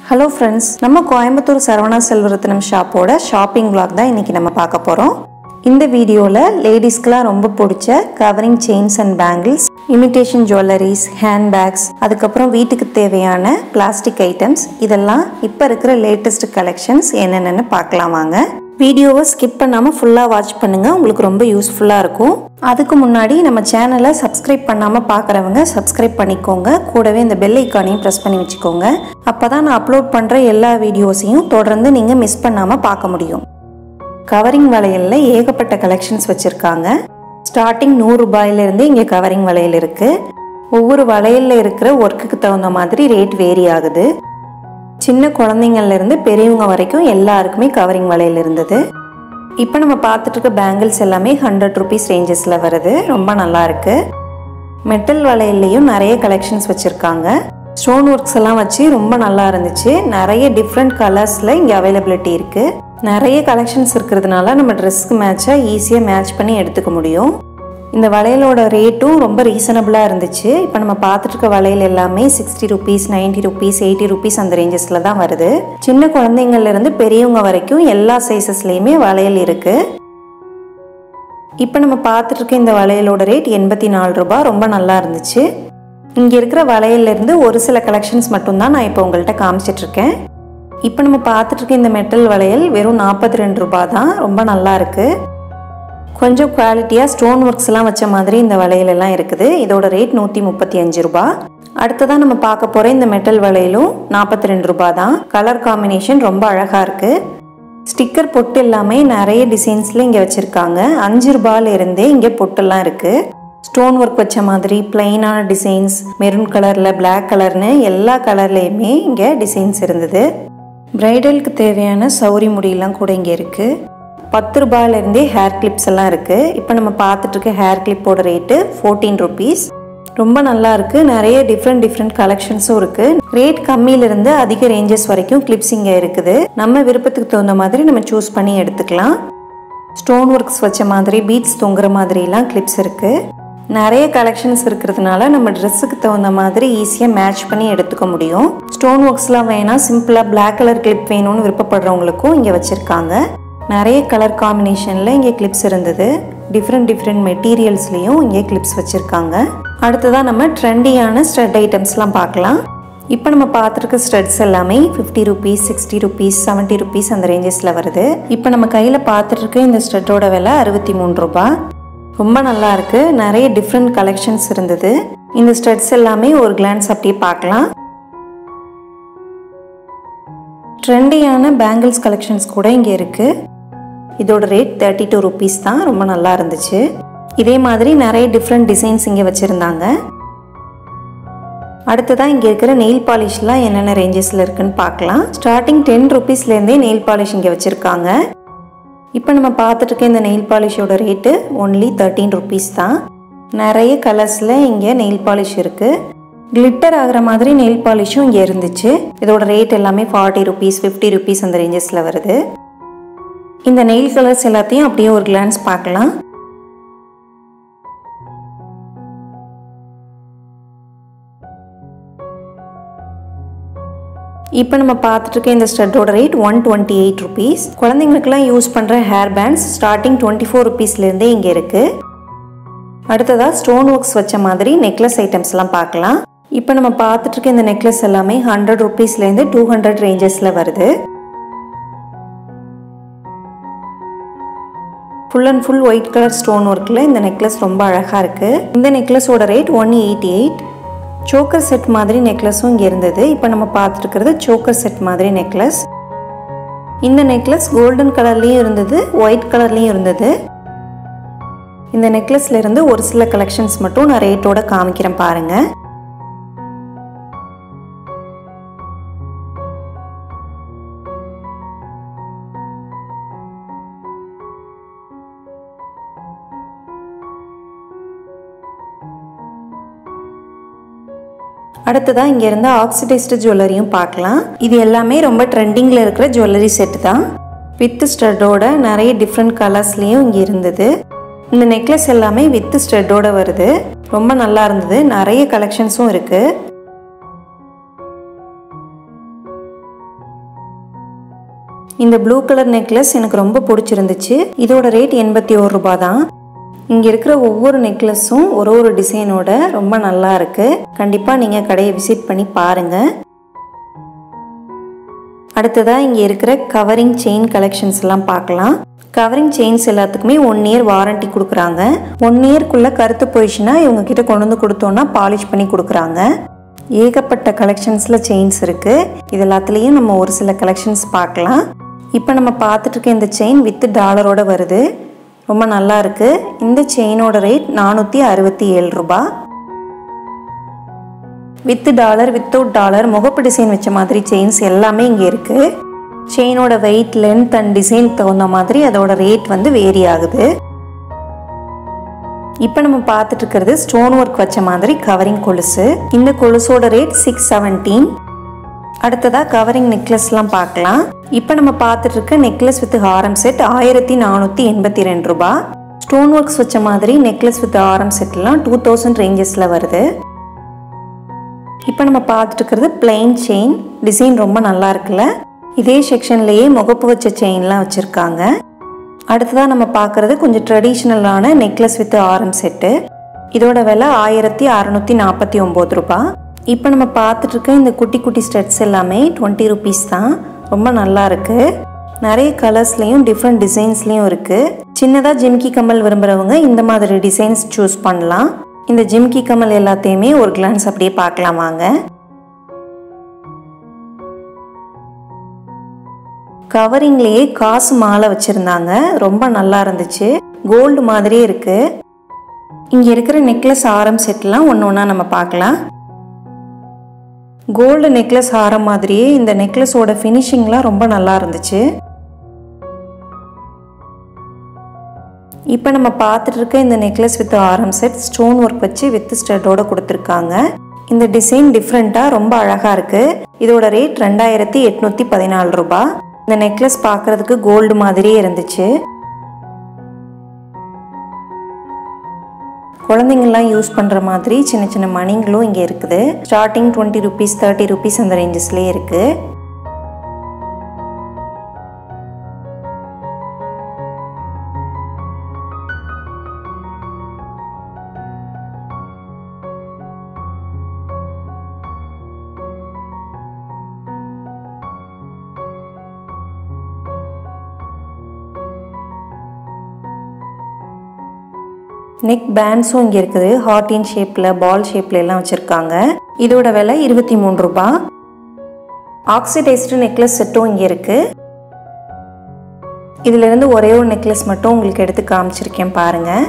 hello friends நம்ம கோயம்புத்தூர் சரவணா செல்வரத்னம் ஷாப்போட shopping vlog தான் இன்னைக்கு நம்ம பார்க்க போகிறோம் இந்த வீடியோவில் லேடிஸ்க்கெலாம் ரொம்ப பிடிச்ச covering chains and bangles imitation jewelleries handbags அதுக்கப்புறம் வீட்டுக்கு தேவையான பிளாஸ்டிக் ஐட்டம்ஸ் இதெல்லாம் இப்போ இருக்கிற லேட்டஸ்ட் கலெக்ஷன்ஸ் என்னென்னு பார்க்கலாம் வாங்க வீடியோவை ஸ்கிப் பண்ணாமல் ஃபுல்லாக வாட்ச் பண்ணுங்கள் உங்களுக்கு ரொம்ப யூஸ்ஃபுல்லாக இருக்கும் அதுக்கு முன்னாடி நம்ம சேனலை சப்ஸ்கிரைப் பண்ணாமல் பார்க்குறவங்க சப்ஸ்கிரைப் பண்ணிக்கோங்க கூடவே இந்த பெல் ஐக்கானையும் ப்ரெஸ் பண்ணி வச்சுக்கோங்க அப்போ தான் நான் அப்லோட் பண்ணுற எல்லா வீடியோஸையும் தொடர்ந்து நீங்கள் மிஸ் பண்ணாமல் பார்க்க முடியும் கவரிங் வளையலில் ஏகப்பட்ட கலெக்ஷன்ஸ் வச்சுருக்காங்க ஸ்டார்டிங் நூறு ரூபாயிலிருந்து இங்கே கவரிங் வளையல் இருக்குது ஒவ்வொரு வளையலில் இருக்கிற ஒர்க்குக்கு தகுந்த மாதிரி ரேட் வேரி ஆகுது சின்ன குழந்தைங்கள்ல இருந்து பெரியவங்க வரைக்கும் எல்லாருக்குமே கவரிங் வளையல் இருந்தது இப்போ நம்ம பார்த்துட்டு இருக்க பேங்கிள்ஸ் எல்லாமே ஹண்ட்ரட் ருபீஸ் ரேஞ்சஸில் வருது ரொம்ப நல்லா இருக்கு மெட்டல் வளையல்லையும் நிறைய கலெக்ஷன்ஸ் வச்சுருக்காங்க ஸ்டோன் ஒர்க்ஸ் எல்லாம் வச்சு ரொம்ப நல்லா இருந்துச்சு நிறைய டிஃப்ரெண்ட் கலர்ஸில் இங்கே அவைலபிலிட்டி இருக்குது நிறைய கலெக்ஷன்ஸ் இருக்கிறதுனால நம்ம ட்ரெஸ்க்கு மேட்சாக ஈஸியாக மேட்ச் பண்ணி எடுத்துக்க முடியும் இந்த வளையலோட ரேட்டும் ரொம்ப ரீசனபிளாக இருந்துச்சு இப்போ நம்ம பார்த்துட்டு இருக்க வளையல் எல்லாமே sixty rupees ninety rupees eighty rupees அந்த ரேஞ்சஸில் தான் வருது சின்ன குழந்தைங்கள்ல இருந்து பெரியவங்க வரைக்கும் எல்லா சைஸஸ்லேயுமே வளையல் இருக்குது இப்போ நம்ம பார்த்துட்டு இருக்க இந்த வளையலோட ரேட் எண்பத்தி நாலு ரூபாய் ரொம்ப நல்லா இருந்துச்சு இங்கே இருக்கிற வளையல்லேருந்து ஒரு சில கலெக்ஷன்ஸ் மட்டும்தான் நான் இப்போ உங்கள்கிட்ட காமிச்சிட்ருக்கேன் இப்போ நம்ம பார்த்துட்டு இருக்க இந்த மெட்டல் வளையல் வெறும் நாற்பத்தி ரெண்டு ரூபாய் தான் ரொம்ப நல்லா இருக்குது கொஞ்சம் குவாலிட்டியாக ஸ்டோன் ஒர்க்ஸ்லாம் வச்ச மாதிரி இந்த வளையல் எல்லாம் இருக்குது இதோட ரேட் நூற்றி முப்பத்தி அஞ்சு ரூபா அடுத்ததான் நம்ம பார்க்க போகிற இந்த மெட்டல் வளையலும் நாற்பத்தி ரெண்டு ரூபா தான் கலர் காம்பினேஷன் ரொம்ப அழகாக இருக்குது ஸ்டிக்கர் பொட்டு எல்லாமே நிறைய டிசைன்ஸில் இங்கே வச்சுருக்காங்க அஞ்சு ரூபாயில இருந்தே இங்கே பொட்டெல்லாம் இருக்குது ஸ்டோன் ஒர்க் வச்ச மாதிரி பிளைனான டிசைன்ஸ் மெரூன் கலரில் பிளாக் கலர்னு எல்லா கலர்லேயுமே இங்கே டிசைன்ஸ் இருந்தது பிரைடலுக்கு தேவையான சௌரி முடியெல்லாம் கூட இங்கே இருக்குது பத்து ரூபாயிலேருந்தே ஹேர் கிளிப்ஸ் எல்லாம் இருக்குது இப்போ நம்ம பார்த்துட்டு இருக்க ஹேர் கிளிப்போட ரேட்டு ஃபோர்டீன் ருபீஸ் ரொம்ப நல்லா இருக்கு நிறைய டிஃப்ரெண்ட் டிஃப்ரெண்ட் கலெக்ஷன்ஸும் இருக்கு ரேட் கம்மியிலிருந்து அதிக ரேஞ்சஸ் வரைக்கும் கிளிப்ஸ் இங்கே இருக்குது நம்ம விருப்பத்துக்கு தகுந்த மாதிரி நம்ம சூஸ் பண்ணி எடுத்துக்கலாம் ஸ்டோன் ஒர்க்ஸ் வச்ச மாதிரி பீட்ஸ் தொங்குற மாதிரிலாம் கிளிப்ஸ் இருக்கு நிறைய கலெக்ஷன்ஸ் இருக்கிறதுனால நம்ம ட்ரெஸ்ஸுக்கு தகுந்த மாதிரி ஈஸியாக மேட்ச் பண்ணி எடுத்துக்க முடியும் ஸ்டோன் ஒர்க்ஸ்லாம் வேணால் சிம்பிளாக பிளாக் கலர் கிளிப் வேணும்னு விருப்பப்படுறவங்களுக்கும் இங்கே வச்சுருக்காங்க நிறைய கலர் காம்பினேஷனில் இங்கே கிளிப்ஸ் இருந்தது டிஃப்ரெண்ட் டிஃப்ரெண்ட் மெட்டீரியல்ஸ்லேயும் இங்கே கிளிப்ஸ் வச்சுருக்காங்க அடுத்ததாக நம்ம ட்ரெண்டியான ஸ்டட் ஐட்டம்ஸ்லாம் பார்க்கலாம் இப்போ நம்ம பார்த்துருக்க ஸ்டட்ஸ் எல்லாமே fifty rupees sixty rupees seventy rupees அந்த ரேஞ்சஸில் வருது இப்போ நம்ம கையில் பார்த்துட்டு இந்த ஸ்டட்டோட விலை அறுபத்தி மூணு ரூபாய் ரொம்ப நல்லா இருக்கு நிறைய டிஃப்ரெண்ட் கலெக்ஷன்ஸ் இருந்தது இந்த ஸ்டட்ஸ் எல்லாமே ஒரு கிளான்ஸ் அப்படியே பார்க்கலாம் ட்ரெண்டியான பேங்கிள்ஸ் கலெக்ஷன்ஸ் கூட இங்கே இருக்குது இதோட ரேட் தேர்ட்டி டூ ருபீஸ் தான் ரொம்ப நல்லா இருந்துச்சு இதே மாதிரி நிறைய டிஃப்ரெண்ட் டிசைன்ஸ் இங்கே வச்சுருந்தாங்க அடுத்ததான் இங்கே இருக்கிற நெயில் பாலிஷ்லாம் என்னென்ன ரேஞ்சஸில் இருக்குன்னு பார்க்கலாம் ஸ்டார்டிங் டென் ருபீஸ்லேருந்தே நெயில் பாலிஷ் இங்கே வச்சுருக்காங்க இப்போ நம்ம பார்த்துட்டு இருக்க இந்த நெயில் பாலிஷோட ரேட்டு ஒன்லி தேர்ட்டீன் ருபீஸ் தான் நிறைய கலர்ஸில் இங்கே நெயில் பாலிஷ் இருக்குது கிளிட்டர் ஆகிற மாதிரி நெயில் பாலிஷும் இங்கே இருந்துச்சு இதோட ரேட் எல்லாமே ஃபார்ட்டி ருபீஸ் ஃபிஃப்டி ருபீஸ் அந்த ரேஞ்சஸில் வருது இந்த நெயில் கலர்ஸ் எல்லாத்தையும் அப்படியே ஒரு கிளான்ஸ் பார்க்கலாம் இப்போ நம்ம பார்த்துட்டு இருக்க இந்த ஸ்டட்டோட rate one twenty eight rupees குழந்தைங்களுக்குலாம் யூஸ் பண்ணுற hair bands starting twenty four ருபீஸ்லேருந்தே இங்கே இருக்குது அடுத்ததாக ஸ்டோன் ஒர்க்ஸ் வச்ச மாதிரி நெக்லஸ் ஐட்டம்ஸ்லாம் பார்க்கலாம் இப்போ நம்ம பார்த்துட்டு இருக்க இந்த நெக்லஸ் எல்லாமே ஹண்ட்ரட் ருபீஸ்லேருந்து டூ ஹண்ட்ரட் ரேஞ்சஸில் வருது full and full white colour stone ஒர்க்கில் இந்த நெக்லஸ் ரொம்ப அழகாக இருக்குது இந்த நெக்லஸோட rate one eighty eight choker set மாதிரி நெக்லஸும் இங்கே இருந்தது இப்போ நம்ம பார்த்துருக்கிறது சோக்கர் செட் மாதிரி நெக்லஸ் இந்த நெக்லஸ் கோல்டன் கலர்லேயும் இருந்தது ஒயிட் கலர்லேயும் இருந்தது இந்த நெக்லஸ்ல இருந்து ஒரு சில கலெக்ஷன்ஸ் மட்டும் நான் ரேட்டோட காமிக்கிறேன் பாருங்க அடுத்ததாக இங்கே இருந்த ஆக்சிடைஸ்டு ஜுவல்லரியும் பார்க்கலாம் இது எல்லாமே ரொம்ப ட்ரெண்டிங்கில் இருக்கிற ஜுவல்லரி செட் தான் வித் ஸ்டட்டோட நிறைய டிஃப்ரெண்ட் கலர்ஸ்லேயும் இங்கே இருந்தது இந்த நெக்லஸ் எல்லாமே வித் ஸ்டட்டோட வருது ரொம்ப நல்லா இருந்தது நிறைய கலெக்ஷன்ஸும் இருக்குது இந்த ப்ளூ கலர் நெக்லஸ் எனக்கு ரொம்ப பிடிச்சிருந்துச்சு இதோட ரேட் எண்பத்தி ஒரு ரூபா தான் இங்கே இருக்கிற ஒவ்வொரு நெக்லஸும் ஒரு ஒரு டிசைனோட ரொம்ப நல்லா இருக்கு கண்டிப்பாக நீங்கள் கடையை விசிட் பண்ணி பாருங்கள் அடுத்ததாக இங்கே இருக்கிற கவரிங் செயின் கலெக்ஷன்ஸ் எல்லாம் பார்க்கலாம் கவரிங் செயின்ஸ் எல்லாத்துக்குமே ஒன் இயர் வாரண்டி கொடுக்குறாங்க ஒன் இயர்க்குள்ளே கருத்து போயிடுச்சுன்னா இவங்க கிட்ட கொண்டு வந்து கொடுத்தோன்னா பாலிஷ் பண்ணி கொடுக்குறாங்க ஏகப்பட்ட கலெக்ஷன்ஸில் செயின்ஸ் இருக்குது இது எல்லாத்துலேயும் நம்ம ஒரு சில கலெக்ஷன்ஸ் பார்க்கலாம் இப்போ நம்ம பார்த்துட்டு இருக்க இந்த செயின் வித் டாலரோட வருது ரொம்ப நல்லா இருக்கு இந்த செயினோட ரேட் நானூற்றி அறுபத்தி ஏழு ரூபா வித் டாலர் வித்தவுட் டாலர் முகப்பு டிசைன் வச்ச மாதிரி செயின்ஸ் எல்லாமே இங்கே இருக்குது செயினோட வெயிட் லென்த் அண்ட் டிசைன் தகுந்த மாதிரி அதோட ரேட் வந்து வேரி ஆகுது இப்போ நம்ம பார்த்துட்டு இருக்கிறது ஸ்டோன் ஒர்க் வச்ச மாதிரி கவரிங் கொலுசு இந்த கொலுசோட ரேட் சிக்ஸ் செவன்டீன் அடுத்ததாக கவரிங் நெக்லஸ்லாம் பார்க்கலாம் இப்போ நம்ம பார்த்துட்டு இருக்க நெக்லஸ் வித் ஹாரம் செட் ஆயிரத்தி நானூற்றி எண்பத்தி ரெண்டு ரூபா ஸ்டோன் ஒர்க்ஸ் வச்ச மாதிரி நெக்லஸ் வித் ஹாரம் செட்லாம் டூ தௌசண்ட் ரேஞ்சஸில் வருது இப்போ நம்ம பார்த்துட்டு இருக்கிறது பிளெயின் செயின் டிசைன் ரொம்ப நல்லா இருக்குல்ல இதே செக்ஷன்லேயே முகப்பு வச்ச செயின்லாம் வச்சுருக்காங்க அடுத்ததாக நம்ம பார்க்குறது கொஞ்சம் ட்ரெடிஷ்னலான நெக்லஸ் வித் ஆரம் செட்டு இதோட விலை ஆயிரத்தி அறநூற்றி நாற்பத்தி ஒம்பது ரூபா இப்போ நம்ம பார்த்துட்டு இருக்க இந்த குட்டி குட்டி ஸ்டெட்ஸ் எல்லாமே டுவெண்ட்டி ருபீஸ் தான் ரொம்ப நல்லா இருக்கு நிறைய கலர்ஸ்லேயும் டிஃப்ரெண்ட் டிசைன்ஸ்லேயும் இருக்குது சின்னதாக ஜிம்கி கமல் விரும்புகிறவங்க இந்த மாதிரி டிசைன்ஸ் சூஸ் பண்ணலாம் இந்த ஜிம்கி கமல் எல்லாத்தையுமே ஒரு கிளான்ஸ் அப்படியே பார்க்கலாம் வாங்க கவரிங்லேயே காசு மாலை வச்சுருந்தாங்க ரொம்ப நல்லா இருந்துச்சு கோல்டு மாதிரியே இருக்கு இங்கே இருக்கிற நெக்லஸ் ஆரம் செட்லாம் ஒன்று ஒன்றா நம்ம பார்க்கலாம் கோல்டு நெக்லஸ் ஆரம் மாதிரியே இந்த நெக்லஸோட ஃபினிஷிங்லாம் ரொம்ப நல்லா இருந்துச்சு இப்போ நம்ம பார்த்துட்டு இருக்க இந்த நெக்லஸ் வித் ஆரம் செட் ஸ்டோன் ஒர்க் வச்சு வித் ஸ்டட்டோட கொடுத்துருக்காங்க இந்த டிசைன் டிஃப்ரெண்ட்டாக ரொம்ப அழகாக இருக்குது இதோட ரேட் ரெண்டாயிரத்தி எட்நூற்றி பதினாலு ரூபாய் இந்த நெக்லஸ் பார்க்குறதுக்கு கோல்டு மாதிரியே இருந்துச்சு குழந்தைங்கள்லாம் யூஸ் பண்ணுற மாதிரி சின்ன சின்ன மணிங்களும் இங்கே இருக்குது starting twenty rupees thirty rupees அந்த ரேஞ்சஸ்லேயே இருக்குது நெக் பேண்ட்ஸும் இங்கே இருக்குது ஹார்டின் ஷேப்பில் பால் ஷேப்பில் எல்லாம் வச்சுருக்காங்க இதோட விலை இருபத்தி மூணு ரூபா ஆக்சிடைஸ்டு நெக்லஸ் செட்டும் இங்கே இருக்குது இதிலிருந்து ஒரே ஒரு நெக்லஸ் மட்டும் உங்களுக்கு எடுத்து காமிச்சிருக்கேன் பாருங்கள்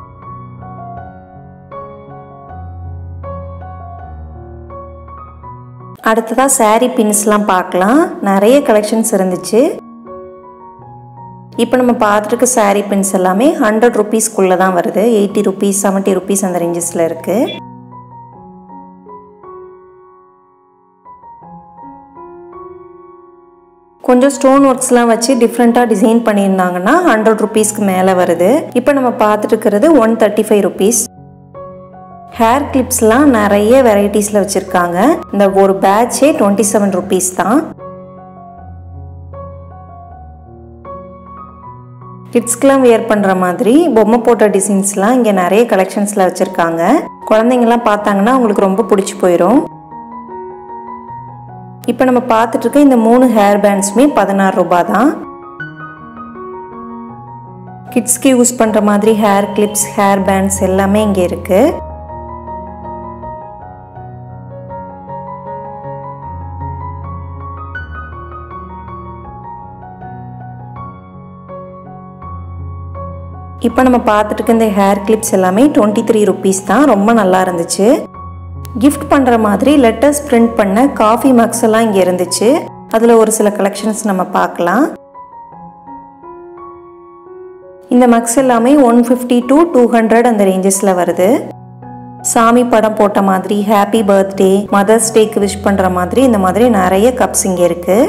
அடுத்ததாக சாரீ பின்ஸ்லாம் பார்க்கலாம் நிறைய கலெக்ஷன்ஸ் இருந்துச்சு இப்போ நம்ம பார்த்துருக்க சாரீ பின்ஸ் எல்லாமே ஹண்ட்ரட் ருபீஸ்க்குள்ளே தான் வருது எயிட்டி ருபீஸ் செவன்ட்டி ருபீஸ் அந்த ரேஞ்சஸில் இருக்குது கொஞ்சம் ஸ்டோன் ஒர்க்ஸ்லாம் வச்சு டிஃப்ரெண்ட்டாக டிசைன் பண்ணியிருந்தாங்கன்னா ஹண்ட்ரட் ருபீஸ்க்கு மேலே வருது இப்போ நம்ம பார்த்துட்டு இருக்கிறது one thirty five rupees hair கிளிப்ஸ்லாம் நிறைய வெரைட்டிஸில் வச்சுருக்காங்க இந்த ஒரு பேட்சே டுவெண்ட்டி செவன் ருபீஸ் தான் கிட்ஸ்க்கெலாம் வியர் பண்ணுற மாதிரி பொம்மை போட்ட டிசைன்ஸ்லாம் இங்கே நிறைய கலெக்ஷன்ஸில் வச்சுருக்காங்க குழந்தைங்கலாம் பார்த்தாங்கன்னா அவங்களுக்கு ரொம்ப பிடிச்சி போயிடும் இப்போ நம்ம பார்த்துட்டு இருக்க இந்த மூணு ஹேர் பேண்ட்ஸுமே பதினாறு ரூபா தான் கிட்ஸ்க்கு யூஸ் பண்ணுற மாதிரி ஹேர் கிளிப்ஸ் ஹேர் பேண்ட்ஸ் எல்லாமே இங்கே இருக்குது இப்போ நம்ம பார்த்துட்டு இருக்க இந்த ஹேர் கிளிப்ஸ் எல்லாமே டுவெண்ட்டி த்ரீ ருபீஸ் தான் ரொம்ப நல்லா இருந்துச்சு கிஃப்ட் பண்ணுற மாதிரி லெட்டர்ஸ் பிரிண்ட் பண்ண காஃபி மக்ஸ் எல்லாம் இங்கே இருந்துச்சு அதில் ஒரு சில கலெக்ஷன்ஸ் நம்ம பார்க்கலாம் இந்த மக்ஸ் எல்லாமே one fifty to two hundred அந்த ரேஞ்சஸில் வருது சாமி படம் போட்ட மாதிரி ஹாப்பி பர்த்டே மதர்ஸ் டேக்கு விஷ் பண்ணுற மாதிரி இந்த மாதிரி நிறைய கப்ஸ் இங்கே இருக்குது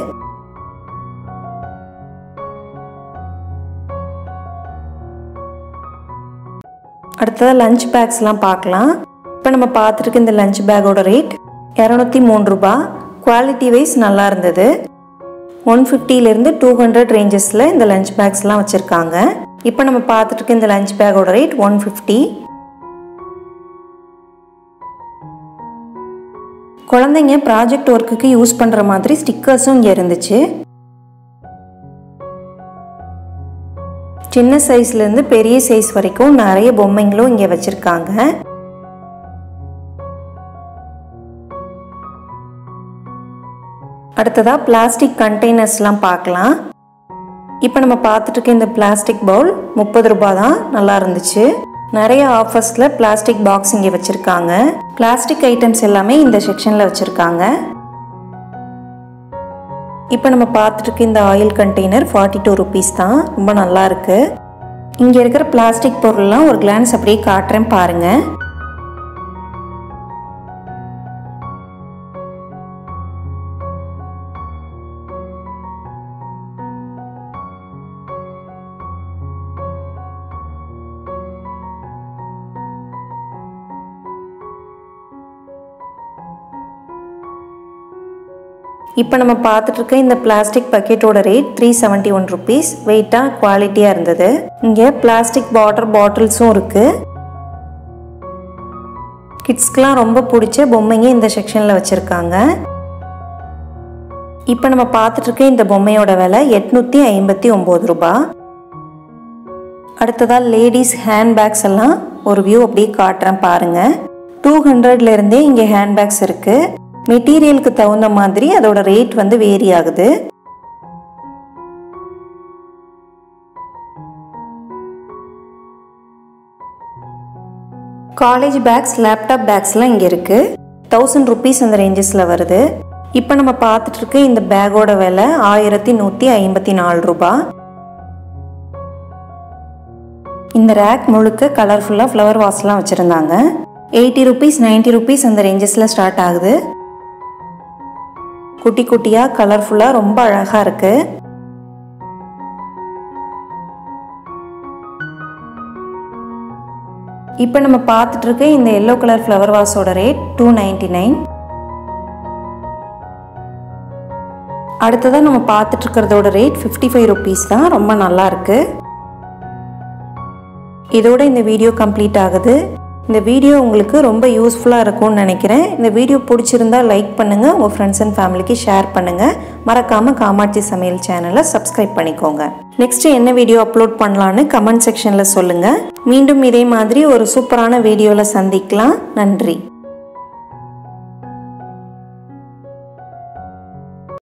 அடுத்ததாக லஞ்ச் பேக்ஸ்லாம் பார்க்கலாம் இப்போ நம்ம பார்த்துருக்க இந்த லஞ்ச் பேக்கோட ரேட் இரநூத்தி மூணு ரூபா குவாலிட்டி வைஸ் நல்லா இருந்தது ஒன் ஃபிஃப்டிலேருந்து டூ ஹண்ட்ரட் ரேஞ்சஸில் இந்த லஞ்ச் பேக்ஸ்லாம் வச்சுருக்காங்க இப்போ நம்ம பார்த்துட்டு இருக்க இந்த லஞ்ச் பேக்கோட ரேட் ஒன் ஃபிஃப்டி குழந்தைங்க ப்ராஜெக்ட் ஒர்க்குக்கு யூஸ் பண்ணுற மாதிரி ஸ்டிக்கர்ஸும் இங்கே இருந்துச்சு சின்ன சைஸ்லேருந்து பெரிய சைஸ் வரைக்கும் நிறைய பொம்மைங்களும் இங்கே வச்சுருக்காங்க அடுத்ததாக பிளாஸ்டிக் கண்டெய்னர்ஸ்லாம் பார்க்கலாம் இப்போ நம்ம பார்த்துட்டு இருக்க இந்த பிளாஸ்டிக் பவுல் முப்பது ரூபா தான் நல்லா இருந்துச்சு நிறைய ஆஃபர்ஸில் பிளாஸ்டிக் பாக்ஸ் இங்கே வச்சுருக்காங்க பிளாஸ்டிக் ஐட்டம்ஸ் எல்லாமே இந்த செக்ஷனில் வச்சுருக்காங்க இப்போ நம்ம பார்த்துட்டு இருக்க இந்த oil container forty two rupees தான் ரொம்ப நல்லா இருக்கு இங்கே இருக்கிற பிளாஸ்டிக் பொருள்லாம் ஒரு கிளான்ஸ் அப்படியே காட்டுறேன் பாருங்கள் இப்போ நம்ம பார்த்துட்டு இருக்க இந்த பிளாஸ்டிக் பக்கெட்டோட rate three seventy one rupees வெயிட்டாக குவாலிட்டியாக இருந்தது இங்கே பிளாஸ்டிக் வாட்டர் பாட்டில்ஸும் இருக்குது கிட்ஸ்க்கெலாம் ரொம்ப பிடிச்ச பொம்மைங்க இந்த செக்ஷனில் வச்சுருக்காங்க இப்போ நம்ம பார்த்துட்டு இருக்க இந்த பொம்மையோட விலை எட்நூற்றி ஐம்பத்தி ஒம்பது ரூபா அடுத்ததாக லேடிஸ் ஹேண்ட்பேக்ஸ் எல்லாம் ஒரு வியூ அப்படியே காட்டுறேன் பாருங்கள் டூ ஹண்ட்ரட்லேருந்தே இங்கே ஹேண்ட்பேக்ஸ் இருக்குது மெட்டீரியலுக்கு தகுந்த மாதிரி அதோட ரேட் வந்து வேரி ஆகுது காலேஜ் பேக்ஸ் லேப்டாப் பேக்ஸ்லாம் இங்கே இருக்குது தௌசண்ட் ருபீஸ் அந்த ரேஞ்சஸில் வருது இப்போ நம்ம பார்த்துட்டு இருக்க இந்த பேக்கோட விலை ஆயிரத்தி நூற்றி ஐம்பத்தி நாலு ரூபா இந்த ரேக் முழுக்க கலர்ஃபுல்லாக ஃப்ளவர் வாஸ்லாம் வச்சுருந்தாங்க எயிட்டி ருபீஸ் நைன்ட்டி ருபீஸ் அந்த ரேஞ்சஸில் ஸ்டார்ட் ஆகுது குட்டி குட்டியாக கலர்ஃபுல்லாக ரொம்ப அழகாக இருக்குது இப்போ நம்ம பார்த்துட்டு இருக்க இந்த எல்லோ கலர் ஃப்ளவர் வாஸோட ரேட் டூ நைன்டி நைன் அடுத்ததாக நம்ம பார்த்துட்டு இருக்கிறதோட ரேட் ஃபிஃப்டி ஃபைவ் ருபீஸ் தான் ரொம்ப நல்லா இருக்கு இதோட இந்த வீடியோ கம்ப்ளீட் ஆகுது இந்த வீடியோ உங்களுக்கு ரொம்ப யூஸ்ஃபுல்லாக இருக்கும்னு நினைக்கிறேன் இந்த வீடியோ பிடிச்சிருந்தா லைக் பண்ணுங்கள் உங்கள் ஃப்ரெண்ட்ஸ் அண்ட் ஃபேமிலிக்கு ஷேர் பண்ணுங்கள் மறக்காமல் காமாட்சி சமையல் சேனலை சப்ஸ்கிரைப் பண்ணிக்கோங்க நெக்ஸ்ட்டு என்ன வீடியோ அப்லோட் பண்ணலான்னு கமெண்ட் செக்ஷனில் சொல்லுங்கள் மீண்டும் இதே மாதிரி ஒரு சூப்பரான வீடியோவில் சந்திக்கலாம் நன்றி